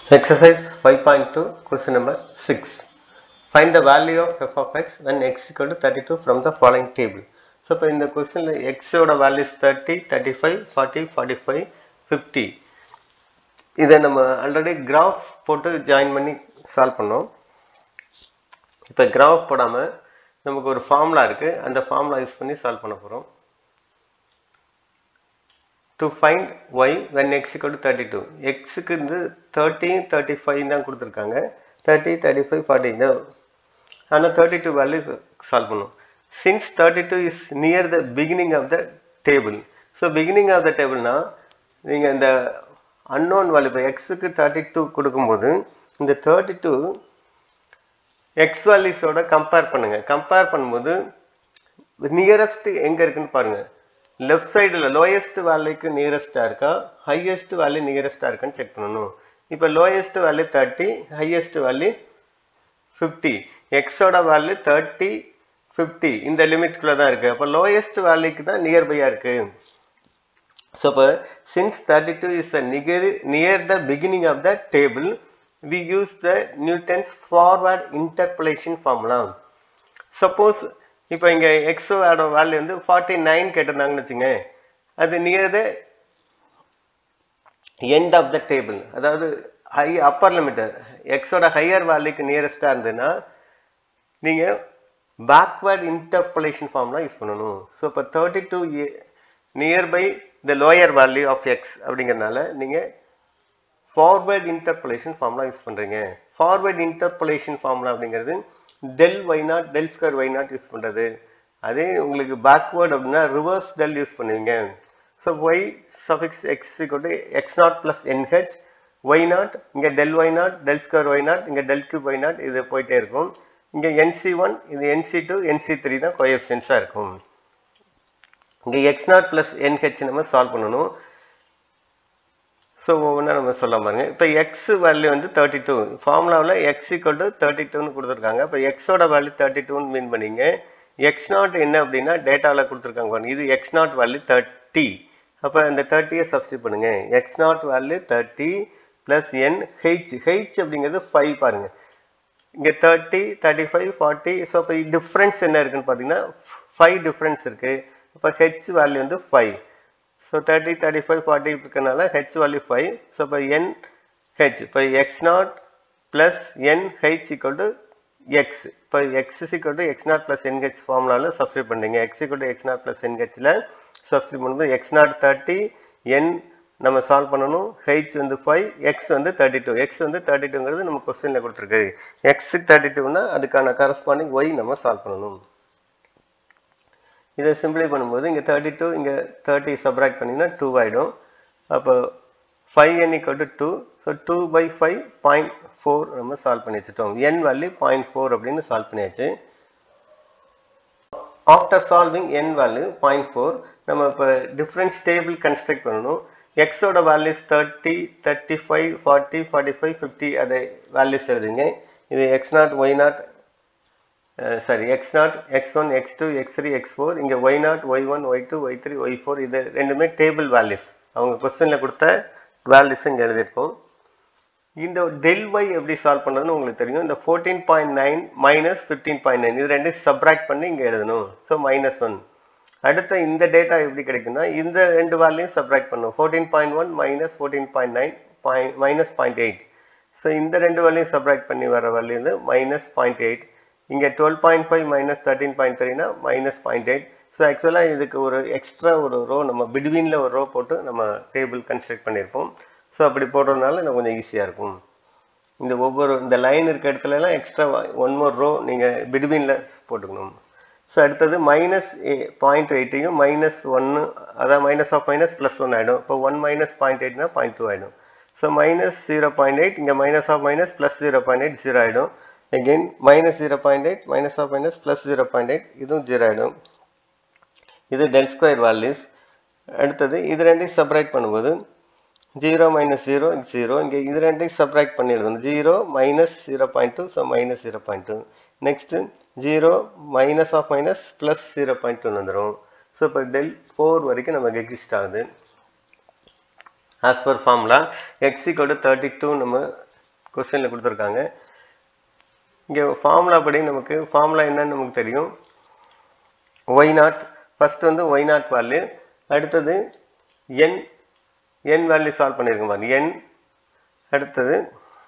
Exercise 5.2, question number 6. Find the value of f of x when x equal to 32 from the following table. So இப்போ இந்த கொஸ்டினில் எக்ஸோட values thirty thirty five forty forty five fifty இதை நம்ம already graph போட்டு join பண்ணி solve பண்ணோம் இப்போ கிராஃப் போடாமல் நமக்கு ஒரு ஃபார்முலா இருக்குது அந்த ஃபார்முலா யூஸ் பண்ணி சால்வ் பண்ண போகிறோம் to find y when x equal to thirty two எக்ஸுக்கு வந்து தேர்ட்டி தேர்ட்டி ஃபைவ் தான் கொடுத்துருக்காங்க தேர்ட்டி தேர்ட்டி ஃபைவ் ஃபார்ட்டி இந்த ஆனால் தேர்ட்டி டூ வேல்யூ சால்வ் பண்ணும் since thirty two is near the beginning of the table so beginning of the டேபிள்னா நீங்கள் இந்த அன்னோன் வேல்யூ இப்போ எக்ஸுக்கு தேர்ட்டி டூ கொடுக்கும்போது இந்த தேர்ட்டி டூ எக்ஸ் வேல்யூஸோட கம்பேர் பண்ணுங்கள் கம்பேர் பண்ணும்போது நியரஸ்ட் எங்கே இருக்குன்னு பாருங்கள் லெஃப்ட் சைடில் லோயஸ்ட் வேல்யூக்கு நியரஸ்ட்டாக இருக்கா ஹையஸ்ட் வேல்யூ நியரஸ்ட்டாக இருக்கான்னு செக் பண்ணணும் இப்போ lowest value thirty highest value fifty எக்ஸோட வேல்யூ தேர்ட்டி ஃபிஃப்டி இந்த லிமிட்குள்ளே தான் இருக்குது அப்போ லோயஸ்ட் வேல்யூக்கு தான் நியர்பையாக இருக்குது ஸோ இப்போ since thirty two is the நிகர் near the beginning of the table we use the Newton's forward interpolation formula suppose இப்போ இங்கே எக்ஸோட வேல்யூ வந்து ஃபார்ட்டி நைன் கேட்டிருந்தாங்கன்னு வச்சுங்க அது near the end of the table அதாவது ஹை அப்பர் லிமிட்டர் எக்ஸோட ஹையர் வேல்யூக்கு நியரஸ்டாக இருந்ததுன்னா நீங்கள் பேக்வேர்ட் இன்டர்பலேஷன் ஃபார்ம்லாம் யூஸ் பண்ணணும் ஸோ இப்போ thirty two nearby the lower value of x அப்படிங்கிறதுனால நீங்கள் ஃபார்வேர்ட் இன்டர்பலேஷன் ஃபார்ம்லாம் யூஸ் பண்ணுறீங்க ஃபார்வேர்ட் இன்டர்பலேஷன் ஃபார்முலா அப்படிங்கிறது del y naught del square y naught use பண்ணுறது அதே உங்களுக்கு பேக்வேர்ட் அப்படின்னா ரிவர்ஸ் டெல் யூஸ் பண்ணுவீங்க so y suffix x to x naught plus n h y naught இங்கே del y naught del square y naught இங்கே del cube y naught இது போயிட்டே இருக்கும் இங்கே என்சி ஒன் இது என்சி டூ என்சி த்ரீ தான் கோஎஃபிஷியன்ஸாக இருக்கும் இங்கே எக்ஸ் நாட் ப்ளஸ் என்ஹெச் நம்ம சால்வ் பண்ணணும் ஸோ ஒவ்வொன்றா நம்ம சொல்ல பாருங்க இப்போ எக்ஸ் வேல்யூ வந்து தேர்ட்டி டூ ஃபார்முலாவில் எக்ஸ் ஈக்குவல் டு தேர்ட்டி டூன்னு கொடுத்துருக்காங்க இப்போ எக்ஸோட வேல்யூ தேர்ட்டி டூன்னு மீன் பண்ணிங்க எக்ஸ் நாட் என்ன அப்படின்னா டேட்டாவில் கொடுத்துருக்காங்க பாருங்க இது எக்ஸ் நாட் வேல்யூ தேர்ட்டி அப்போ இந்த தேர்ட்டியை சப்ஸ்டியூட் பண்ணுங்க x naught value thirty plus n h h அப்படிங்கிறது ஃபைவ் பாருங்க இங்கே thirty thirty five forty so இப்போ டிஃப்ரென்ஸ் என்ன இருக்குன்னு பார்த்தீங்கன்னா ஃபைவ் டிஃப்ரென்ஸ் இருக்குது இப்போ ஹெச் வேல்யூ வந்து five so thirty thirty five forty இருக்கனால ஹெச் வேல்யூ ஃபைவ் ஸோ இப்போ என் ஹெச் இப்போ x naught plus n h equal to x இப்போ x equal to x naught plus n h ஃபார்முலாவில் substitute பண்ணுறீங்க X equal to x naught plus என்ஹெச்சில் substitute பண்ணும்போது x naught thirty n நம்ம solve பண்ணணும் h வந்து five x வந்து thirty two x வந்து தேர்ட்டி டூங்கிறது நம்ம கொஸ்டினில் கொடுத்துருக்கு எக்ஸுக்கு தேர்ட்டி டூனா அதுக்கான கரஸ்பாண்டிங் ஒய் நம்ம சால்வ் பண்ணணும் இதை சிம்பிளை பண்ணும்போது இங்கே தேர்ட்டி டூ இங்கே தேர்ட்டி சப்ராக்ட் பண்ணிங்கன்னா டூ ஆகிடும் அப்போ five n equal to two so two by five point four நம்ம சால்வ் பண்ணி வச்சுட்டோம் என் வேல்யூ பாயிண்ட் ஃபோர் அப்படின்னு சால்வ் பண்ணியாச்சு after solving n value point four நம்ம இப்போ டிஃப்ரென்ஸ் டேபிள் கன்ஸ்ட்ரக்ட் பண்ணணும் எக்ஸோட values thirty thirty five forty forty five fifty அதை வேல்யூஸ் எழுதுங்க இது x naught y naught sorry x naught x one X two x three x four இங்கே y naught y one y two y three y four இது ரெண்டுமே table values அவங்க கொஸ்டினில் கொடுத்த values இங்கே எழுதியிருக்கோம் இந்த டெல் ஒய் எப்படி சால்வ் பண்ணுறதுன்னு உங்களுக்கு தெரியும் இந்த fourteen point nine minus fifteen point nine இது ரெண்டையும் சப்ராக்ட் பண்ணி இங்கே எழுதணும் ஸோ மைனஸ் ஒன் அடுத்த இந்த டேட்டா எப்படி கிடைக்குன்னா இந்த ரெண்டு வேல்யூயும் சப்ராக்ட் பண்ணும் fourteen point one minus fourteen point nine point minus point eight so இந்த ரெண்டு வேல்யூயும் சப்ராக்ட் பண்ணி வர வேல்யூ வந்து மைனஸ் பாயிண்ட் எயிட் இங்கே twelve point five minus thirteen point த்ரீனா மைனஸ் பாயிண்ட் எயிட் ஸோ ஆக்சுவலாக இதுக்கு ஒரு எக்ஸ்ட்ரா ஒரு ரோ நம்ம பிட்வீனில் ஒரு ரோ போட்டு நம்ம டேபிள் கன்ஸ்ட்ரக்ட் பண்ணியிருப்போம் ஸோ அப்படி போடுறதுனால எனக்கு கொஞ்சம் ஈஸியாக இருக்கும் இந்த ஒவ்வொரு இந்த லைன் இருக்க இடத்துலலாம் எக்ஸ்ட்ரா ஒன் மோர் ரோ நீங்கள் பிட்வீனில் போட்டுக்கணும் ஸோ அடுத்தது மைனஸ் பாயிண்ட் எயிட்டையும் மைனஸ் ஒன்று அதாவது minus of minus plus one ஆகிடும் இப்போ ஒன் மைனஸ் பாயிண்ட் எயிட்னா பாயிண்ட் டூ ஆகிடும் so minus zero point eight இங்கே minus of minus plus zero point eight zero ஆகிடும் again minus 0.8 minus of minus plus 0.8 இதுவும் 0 ஆகிடும் இது டெல் ஸ்கொயர் வேல்யூஸ் அடுத்தது இது ரெண்டையும் சப்ராக்ட் பண்ணும்போது ஜீரோ மைனஸ் ஜீரோ ஜீரோ இங்கே இது ரெண்டையும் சப்ராக்ட் பண்ணிடுது zero minus zero point two so minus zero point two next zero minus of minus plus zero point two வந்துடும் ஸோ இப்போ டெல் ஃபோர் வரைக்கும் நமக்கு எக்ஸிஸ்ட் ஆகுது as per formula x equal to thirty two நம்ம கொஸ்டினில் கொடுத்துருக்காங்க இங்கே formula படி நமக்கு ஃபார்முலா என்னன்னு நமக்கு தெரியும் ஒய் நாட் ஃபர்ஸ்ட் வந்து ஒய் நாட் வேல்யூ அடுத்தது என் என் வேல்யூ சால்வ் பண்ணியிருக்கோம் பாருங்க என் அடுத்தது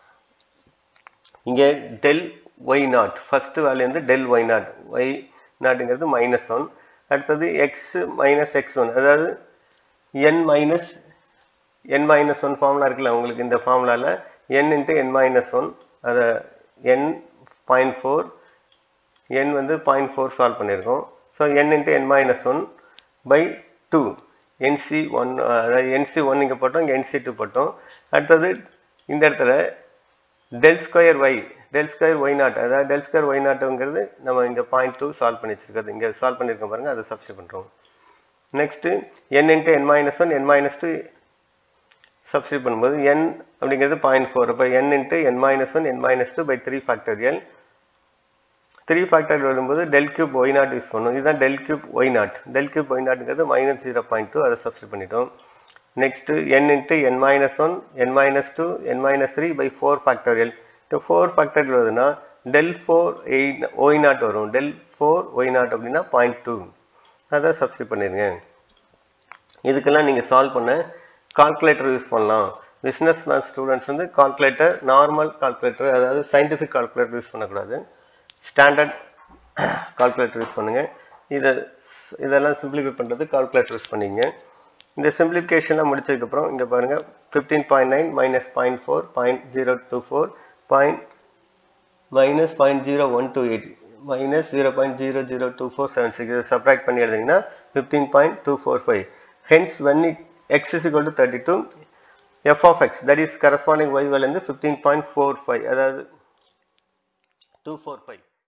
இங்கே del y naught first value வந்து டெல் ஒய் நாட் ஒய் நாட்டுங்கிறது மைனஸ் ஒன் அடுத்தது எக்ஸ் மைனஸ் எக்ஸ் ஒன் அதாவது n minus n minus one formula இருக்குல்ல உங்களுக்கு இந்த ஃபார்முலாவில் n into n minus one அதை என் பாயிண்ட் ஃபோர் என் வந்து பாயிண்ட் ஃபோர் சால்வ் பண்ணியிருக்கோம் so n into n minus one by two n c one அதாவது n c one இங்கே போட்டோம் இங்கே என்சி டூ போட்டோம் அடுத்தது இந்த இடத்துல del square y del square y naught அதாவது டெல் ஸ்கொயர் ஒய் நாட்டுங்கிறது நம்ம இங்கே பாயிண்ட் டூ சால்வ் பண்ணி வச்சிருக்கிறது இங்கே சால்வ் பண்ணியிருக்கோம் பாருங்கள் அதை சப்ஸ்டி பண்ணுறோம் next n into n minus one n minus two substitute பண்ணும்போது n அப்படிங்கிறது பாயிண்ட் ஃபோர் இப்போ n into n minus one n minus two by three factorial three factorial வரும்போது del cube y naught use பண்ணும் இதுதான் del cube y naught del cube y நாட்டுங்கிறது minus zero point two அதை substitute பண்ணிட்டோம் next n into n minus one n minus two n minus three by four factorial இப்போ four factorial வருதுன்னா del four eight y naught வரும் del four y naught அப்படின்னா point two அதை substitute பண்ணிடுங்க இதுக்கெல்லாம் நீங்கள் சால்வ் பண்ண கால்குலேட்டர் யூஸ் பண்ணலாம் பிஸ்னஸ் மேத் ஸ்டூடெண்ட்ஸ் வந்து கால்குலேட்டர் நார்மல் கால்குலேட்டர் அதாவது சயின்டிஃபிக் கால்குலேட்டர் யூஸ் பண்ணக்கூடாது ஸ்டாண்டர்ட் கால்குலேட்டர் யூஸ் பண்ணுங்கள் இதை இதெல்லாம் சிம்பிளிஃபை பண்ணுறது கால்குலேட்டர் யூஸ் பண்ணிங்க இந்த சிம்பிளிஃபிகேஷன்லாம் முடிச்சதுக்கப்புறம் இங்கே பாருங்கள் fifteen point nine minus point four point zero two four point minus point zero one two eight minus zero point zero zero two four seven six இதை சப்ராக்ட் பண்ணி எழுதிங்கன்னா fifteen point two four five hence when it x is equal to 32 f of x that is corresponding y value வந்து 15.45 அதாவது 245